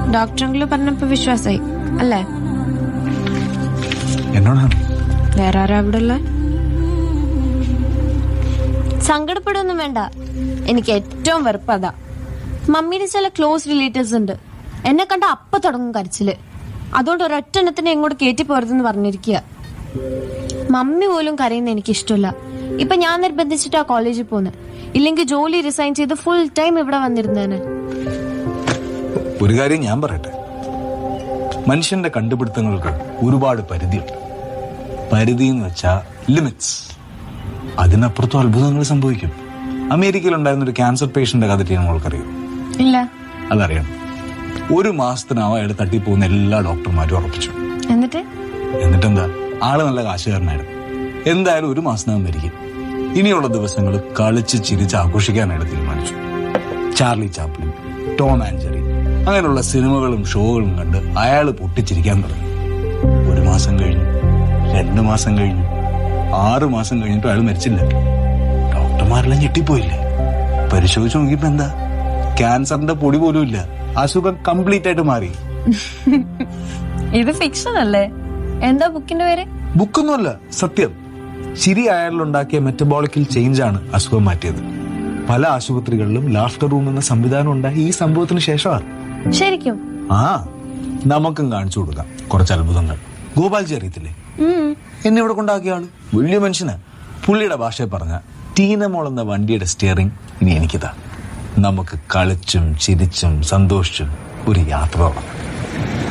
ഡോക്ടറെങ്കിലും പറഞ്ഞപ്പോ വിശ്വാസായി അല്ലേ എന്നോടാണ് വേറെ ആരാ അവിടെ ഉള്ളെ? സങ്കടപ്പെടുകയൊന്നും വേണ്ട എനിക്ക് ഏറ്റവും വെറുപ്പ് അതാ മമ്മിയുടെ ചില ക്ലോസ് റിലേറ്റീവ്സ് ഉണ്ട് എന്നെ കണ്ട അപ്പ തുടങ്ങും കരച്ചില് അതുകൊണ്ട് ഒരൊറ്റ എണ്ണത്തിനെ ഇങ്ങോട്ട് കയറ്റി പോരുതെന്ന് പറഞ്ഞിരിക്കുക മമ്മി പോലും കരയുന്ന എനിക്ക് ഇഷ്ടമില്ല ഇപ്പൊ ഞാൻ നിർബന്ധിച്ചിട്ടാ കോളേജിൽ പോകുന്നത് ഇല്ലെങ്കിൽ ജോലി റിസൈൻ ചെയ്ത് ഫുൾ ടൈം ഇവിടെ വന്നിരുന്നേനെ ഒരു കാര്യം ഞാൻ പറയട്ടെ മനുഷ്യന്റെ കണ്ടുപിടുത്തങ്ങൾക്ക് ഒരുപാട് പരിധിയുണ്ട് പരിധി എന്ന് വെച്ചാൽ ലിമിറ്റ്സ് അതിനപ്പുറത്തും അത്ഭുതങ്ങൾ സംഭവിക്കും അമേരിക്കയിൽ ഉണ്ടായിരുന്ന ഒരു ക്യാൻസർ പേഷ്യന്റെ കഥ നമ്മൾക്കറിയാം ഇല്ല അതറിയണം ഒരു മാസത്തിനകം അയാൾ തട്ടിപ്പോകുന്ന എല്ലാ ഡോക്ടർമാരും ഉറപ്പിച്ചു എന്നിട്ട് എന്നിട്ടെന്താ ആള് നല്ല കാശുകാരനായിരുന്നു എന്തായാലും ഒരു മാസത്തിനകം മരിക്കും ഇനിയുള്ള ദിവസങ്ങൾ കളിച്ച് ചിരിച്ച് ആഘോഷിക്കാനായിട്ട് തീരുമാനിച്ചു ചാർലി ചാപ്ലിൻ ടോം ആൻജറി അങ്ങനെയുള്ള സിനിമകളും ഷോകളും കണ്ട് അയാൾ പൊട്ടിച്ചിരിക്കാൻ തുടങ്ങി ഒരു മാസം കഴിഞ്ഞു രണ്ടു മാസം കഴിഞ്ഞു ആറ് മാസം കഴിഞ്ഞിട്ടും അയാൾ മരിച്ചില്ല ഡോക്ടർമാരെല്ലാം ഞെട്ടിപ്പോയില്ലേ പരിശോധിച്ചു നോക്കിയപ്പോ എന്താ ക്യാൻസറിന്റെ പൊടി പോലും ഇല്ല അസുഖം കംപ്ലീറ്റ് ആയിട്ട് മാറി ഇത് ഫിക്ഷൻ അല്ലേ എന്താ ബുക്കിന്റെ പേര് ബുക്കൊന്നുമല്ല സത്യം ചിരി അയാളിലുണ്ടാക്കിയ മെറ്റബോളിക്കൽ ചേഞ്ച് ആണ് അസുഖം മാറ്റിയത് പല ആശുപത്രികളിലും ലാഫ്റ്റർ റൂം എന്ന സംവിധാനം ഉണ്ടായി ഈ സംഭവത്തിന് ശേഷമാണ് ശരിക്കും ആ നമുക്കും കാണിച്ചു കൊടുക്കാം കുറച്ച് അത്ഭുതങ്ങൾ ഗോപാൽജി അറിയത്തില്ലേ ഉം. എന്നെ ഇവിടെ കൊണ്ടാക്കിയ ആള് വലിയ മനുഷ്യന് പുള്ളിയുടെ ഭാഷയെ പറഞ്ഞ ടീനമോൾ എന്ന വണ്ടിയുടെ സ്റ്റിയറിംഗ് ഇനി എനിക്കിതാ നമുക്ക് കളിച്ചും ചിരിച്ചും സന്തോഷിച്ചും ഒരു യാത്ര തുടങ്ങാം